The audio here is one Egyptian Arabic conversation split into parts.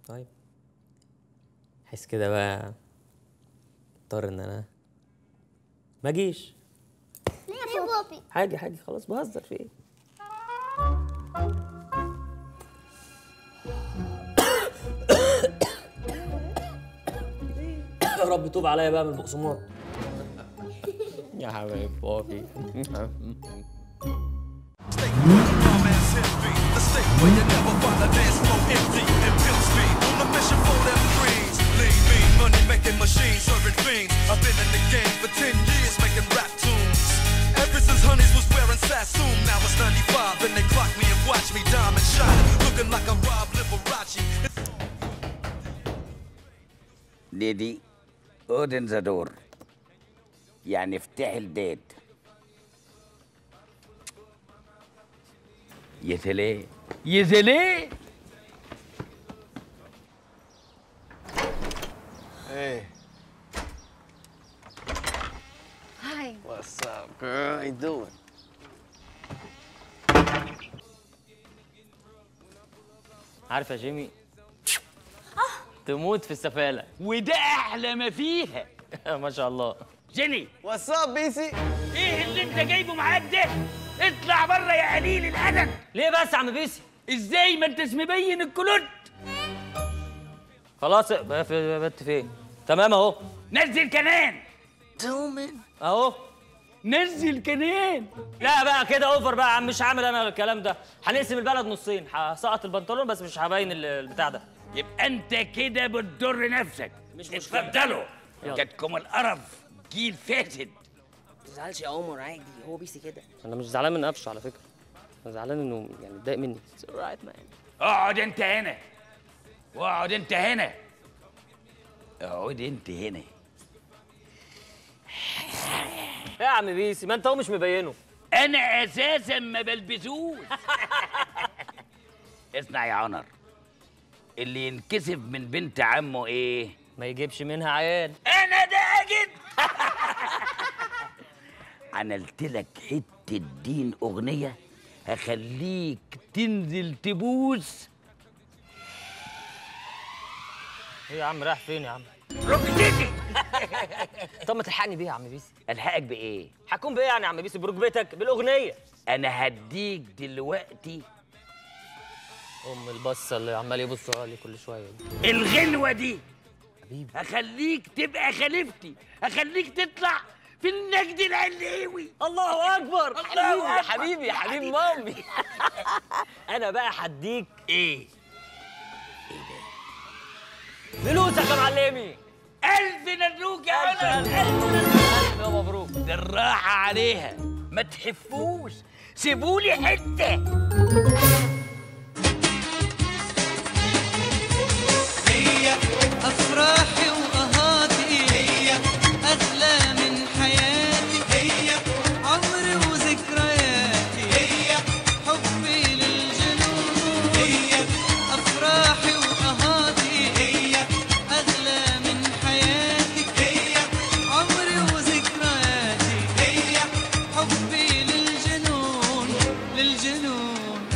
طيب حس كده بقى اضطر ان انا ما اجيش ليه يا بابي حاجه حاجه خلاص بهزر في ايه يا رب توب عليا بقى من البقسماط يا حبايب بابي Calm as history, the state where you never find a dance floor empty and pimp speed. On a mission for them greens. Lean, mean, money making machines, serving fiends. I've been in the game for 10 years making rap tunes. Ever since Honeys was wearing Sassoon, now it's 95 and they clock me and watch me diamond shine. Looking like a Rob Liberace. ديدي اودن ذا دور يعني افتح البيت يا سلام يا سلام Hey, هاي what's up, girl? How you doing? عارف يا جيمي تموت في السفالة وده احلى ما فيها ما شاء الله جيني What's up, BC? ايه اللي انت جايبه معاك ده اطلع بره يا قليل الادب ليه بس يا عم بيسي ازاي ما انتش مبين الكلوت خلاص بقى في بت فين تمام اهو نزل كمان اهو نزل كمان لا بقى كده اوفر بقى يا عم مش هعمل انا الكلام ده هنقسم البلد نصين هسقط البنطلون بس مش هبين ال- البتاع ده يبقى انت كده بتضر نفسك مش مشكلة. اتفضلوا يلا. جاتكم القرف جيل فاسد ما تزعلش يا عمر عادي هو بيسي كده انا مش زعلان من قفشه على فكره انا زعلان انه يعني اتضايق مني اقعد انت هنا واقعد انت هنا اقعد انت هنا يا عم بيسي ما انت هو مش مبينه انا اساسا ما بلبسوش اسمع يا عنر اللي ينكسف من بنت عمه ايه ما يجيبش منها عيال انا ده اجد عملت لك حته دين اغنيه هخليك تنزل تبوس ايه يا عم رايح فين يا عم ركبتي طب ما تلحقني بيها يا عم بيسي الحقك بايه هكون بايه يعني يا عم بيسي بركبتك بالاغنيه انا هديك دلوقتي ام البصه اللي عمال يبص لي كل شويه دي. الغنوه دي حبيبي هخليك تبقى خليفتي هخليك تطلع في النجد العلوي الله اكبر الله حبيبي يا حبيبي أكبر. يا حبيب مامي انا بقى هديك ايه فلوسك يا معلمي الف مبروك يا ألف ولد ألف ألف يا مبروك بالراحه عليها ما تحفوش سيبولي حته هي أفراحي وقهاتي هي أغلى من حياتي هي عمري وذكرياتي هي حبي للجنون هي أفراحي وقهاتي هي أغلى من حياتي هي عمري وذكرياتي هي حبي للجنون للجنون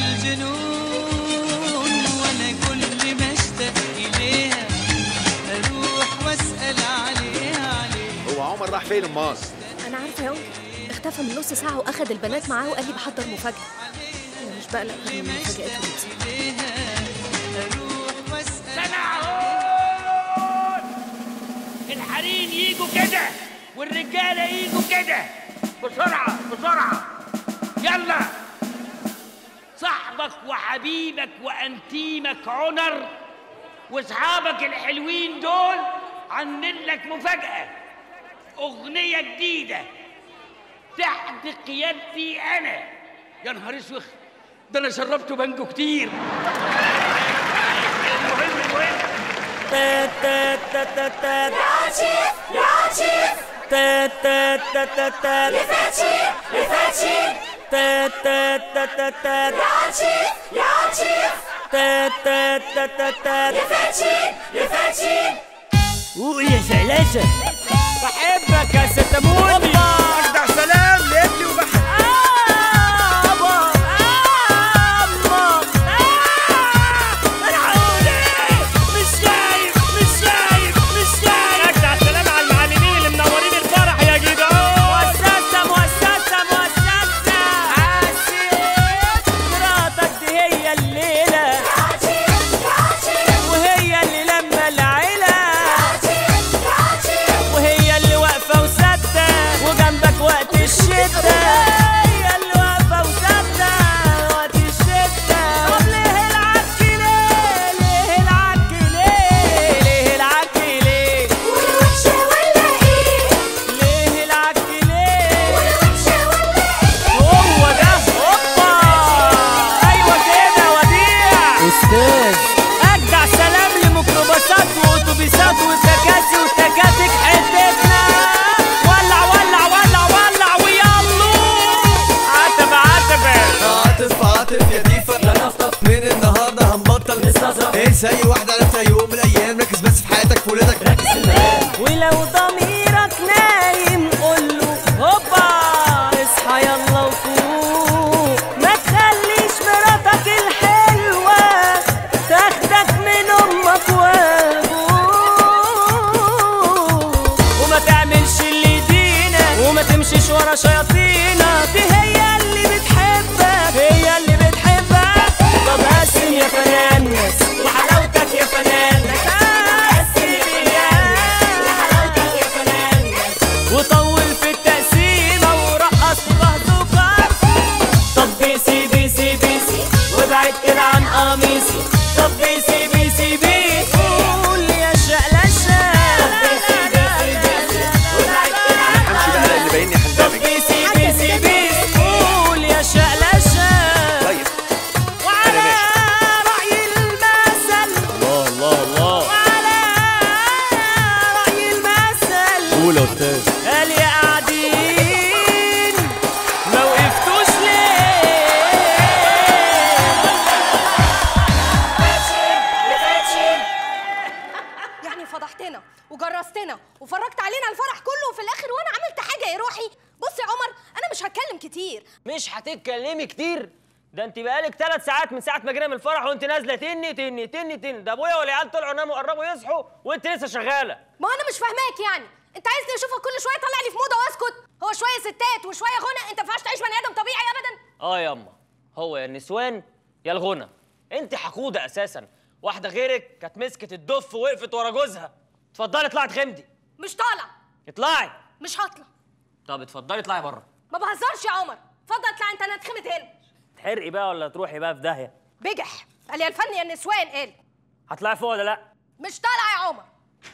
للجنون وانا كل ما اشتاق اليها اروح واسال عليها عليها هو عمر راح فين امال؟ انا عارفه يا أنكل اختفى من نص ساعه واخد البنات معاه وقال لي بحضر مفاجاه انا مش بقلق غير من مفاجآته دي. عليها اروح واسال سمعون الحريم يجوا كده والرجاله يجوا كده بسرعه بسرعه يلا صاحبك وحبيبك وانتيمك عنر واصحابك الحلوين دول عاملين لك مفاجاه اغنيه جديده تحت قيادتي انا يا نهار اسود ده انا شربت بانجو كتير المهم المهم تات تات تات تات تات تات تات تات تات تات تات تات تات تات تات تات تات تات تات قول يا سلاسه بحبك يا ستموني اجدع سلام لابني وبحب آبا آما الحقوني وزع سلام لميكروباصات واتوبيسات وتكاسي وتكاتك حتتنا ولع ولع ولع ولع ويلا عتب عتب عاطف عاطف يا ديفا من النهارده هنبطل انسى اي واحد عرفتها يوم من الايام ركز بس في حياتك في ولادك ولو ضميرك نايم قوله هوبا اصحى يلا وفوق ما تخليش مراتك الحلوة تاخدك من امك وابوك وما تعملش اللي يدينك وما تمشيش ورا شياطينك دي هي اللي بتحبك هي اللي بتحبك طب قسم يا فنان وحلاوتك يا فنان قسم يا فنان وحلاوتك يا فنان وطول في التقسيمة ورقص بهدوكا طب بيسي بيسي بيسي وابعد كده عن قميصي طب بيسي بيسي بيسي قول يا شقلشة طب بيسي بيسي بيسي وابعد كده عن همشي بقى لان باينني طب هندمج بيسي بيسي بيسي قول يا شقلشة طيب وعلى رأي المثل الله الله الله وعلى رأي المثل قول يا استاذ قال يا قاعدين ما وقفتوش ليه يعني فضحتنا وجرستنا وفرجت علينا الفرح كله وفي الاخر وانا عملت حاجه يا روحي بص يا عمر انا مش هتكلم كتير مش هتتكلمي كتير ده انت بقالك ثلاث ساعات من ساعه ما جينا من الفرح وانت نازله تني تني تني تني ده ابويا والعيال طلعوا ناموا قربوا يصحوا وانت لسه شغاله ما انا مش فاهماك يعني انت عايزني اشوفك كل شويه طالع لي في موضه واسكت هو شويه ستات وشويه غنى انت ما ينفعش تعيش بني ادم طبيعي ابدا اه ياما هو يا النسوان يا الغنى انت حقوده اساسا واحده غيرك كانت مسكت الدف ووقفت ورا جوزها اتفضلي اطلعي تخمدي مش طالع اطلعي مش هطلع طب اتفضلي اطلعي بره ما بهزرش يا عمر اتفضل اطلع انت انا اتخمت هنا تحرقي بقى ولا تروحي بقى في داهيه بجح قال يا الفن يا النسوان قال هتطلعي فوق ولا لا مش طالع يا عمر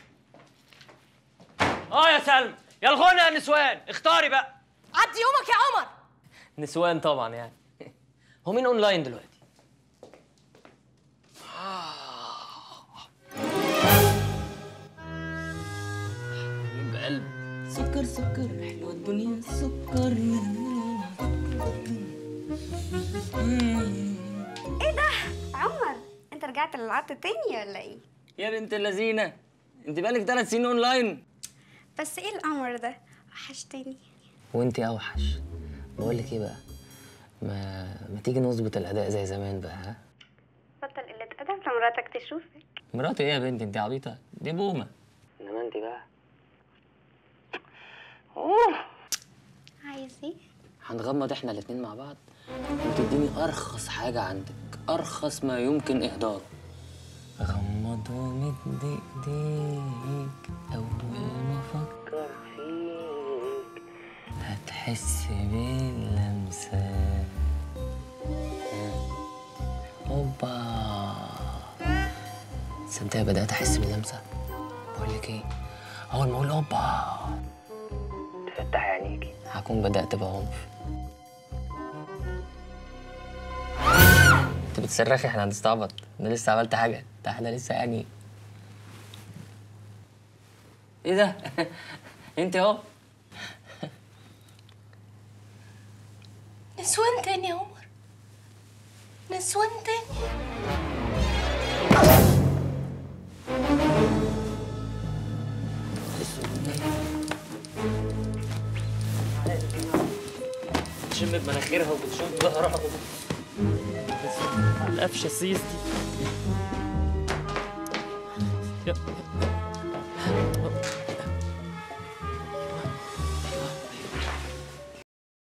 اه يا سلمى يا الغنى يا النسوان اختاري بقى عدي يومك يا عمر نسوان طبعا يعني هو مين اونلاين دلوقتي بقلب سكر سكر حلوة الدنيا سكر ايه ده عمر انت رجعت للعط تاني ولا ايه يا بنت اللذينه انت بقالك ثلاث سنين اونلاين بس ايه القمر ده وحشتني وانت اوحش بقول لك ايه بقى ما ما تيجي نظبط الاداء زي زمان بقى ها بطل قلة ادب لمراتك تشوفك مراتي ايه يا بنتي انت عبيطه دي بومه انما انت بقى عايز ايه هنغمض احنا الاتنين مع بعض وتديني ارخص حاجه عندك ارخص ما يمكن اهداره غمض ومد ايديك اول ما افكر فيك هتحس باللمسه هوبا تصدق بدات احس باللمسه بقول لك ايه اول ما اقول هوبا تفتح عينيكي هكون بدات بعنف انت بتصرخي احنا هنستعبط انا لسه عملت حاجه ده احنا لسه يعني ايه ده انت اهو نسوان تاني يا عمر نسوان تاني تشم بمناخيرها وبتشم ظهرها القفشه السيس دي يا-